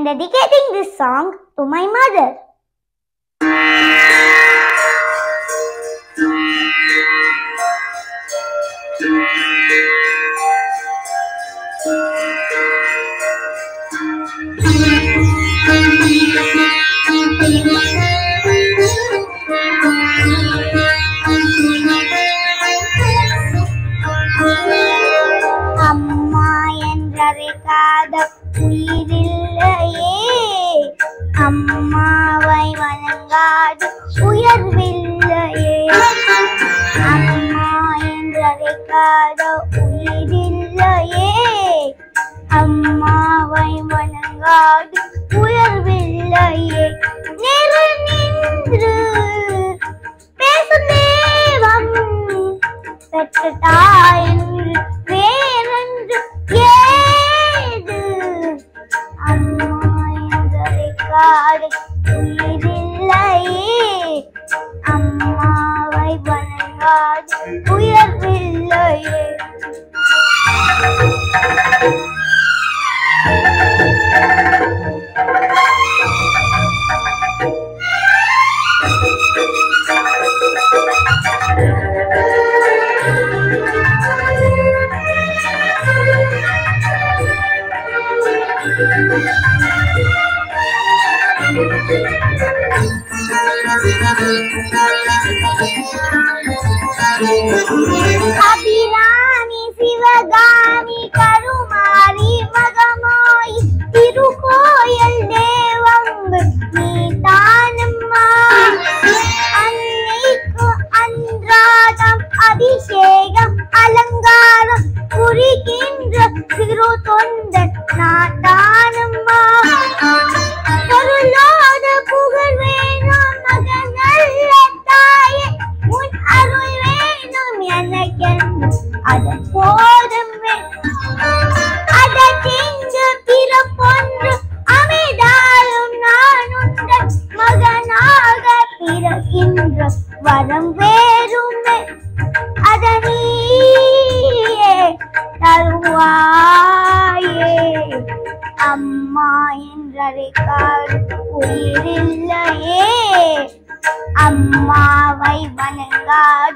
am dedicating this song to my mother. அம்மா என்றழைக்காத உயிரில்லையே அம்மாவை வணங்காது உயர்வில்லையே அம்மா என்றழைக்காத உயிரில்லையே அம்மாவை வணங்காது உயர்வில்லையே நேரு நின்று பேசும் தேவம் பெற்ற தாயென்று வேறென்று ஏது அம்மா என்றழைக்காது உயிரில்லையே அம்மாவை வணங்காது உயர்வில்லையே அபிராமி சிவகாமி கருமாரி மகமாய் திருக்கோயில் தேவம்பு நீ தானம்மா அன்னைக்கு அன்றாடம் அபிஷேகம் அலங்காரம் புரிகின்ற சிறு தொண்டன் நான் தானம்மா பொருளோட புகழ் வேணும் மகன் நல்ல தாயே உன் அருள் வேணும் எனக்கென்று அது போதுமே அதை திங்கு பிறப்பொன்று அமைதாலும் நான் உந்தன் மகனாக பிறக்கின்ற வரம் வேறுமே அதனியே தருவாயே அம்மா என்றழைக்கால் உயிரில்லையே அம்மாவை வணங்காது